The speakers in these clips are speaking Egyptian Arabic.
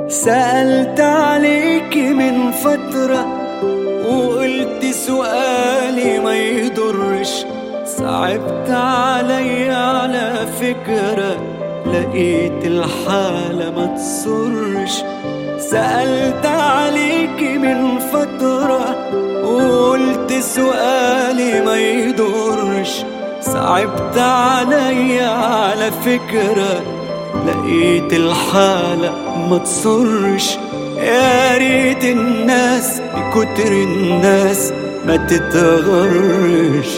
سألت عليك من فترة وقلت سؤالي ما يضرش صعبت علي على فكرة لقيت الحالة ما تصرش سألت عليك من فترة وقلت سؤالي ما يضرش صعبت علي على فكرة لقيت الحالة ما تصرش يا ريت الناس بكتر الناس ما تتغرش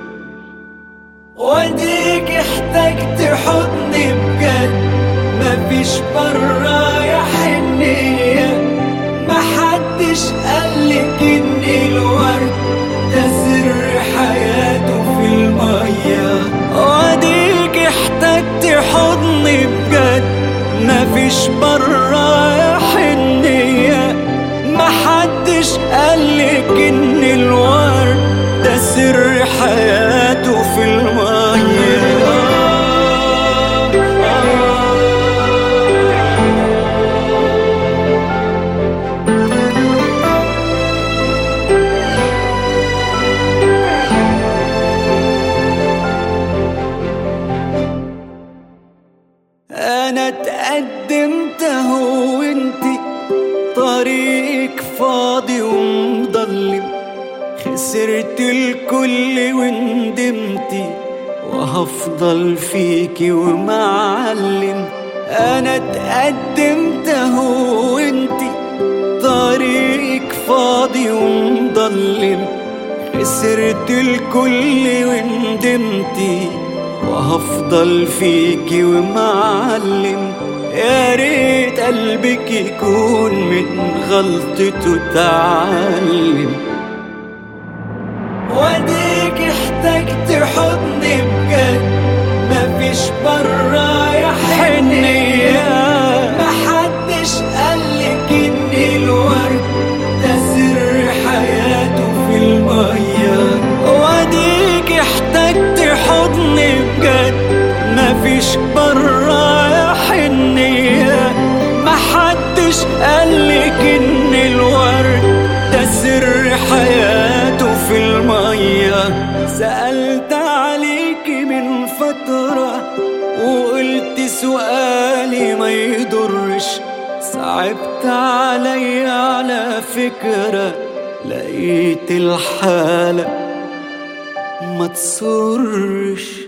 وديك احتجت حضني بجد مفيش برايا حنية محدش قالك ان الورد ده سر حياته في المية وديك احتجت حضني بجد مفيش برايا حنية محدش قالك ان الورد ده سر حياته في المية انا اتقدمت اهو وانتي طريقك فاضي ومضلم خسرت الكل وندمتي وهفضل فيكي ومعلم انا اتقدمت اهو وانتي طريقك فاضي ومضلم خسرت الكل وندمتي وهفضل فيكي ومعلم يا ريت قلبك يكون من غلطته تعلم وديك احتجت حضني بجد مفيش برايا حنية محدش قالك ان الورد ده سر حياته في المية وديك احتجت حضني بجد مفيش برايا حنية محدش قالك ان الورد ده سر حياته في المية سألت عليك من فترة وقلت سؤالي ما يضرش صعبت علي على فكرة لقيت الحالة ما تصرش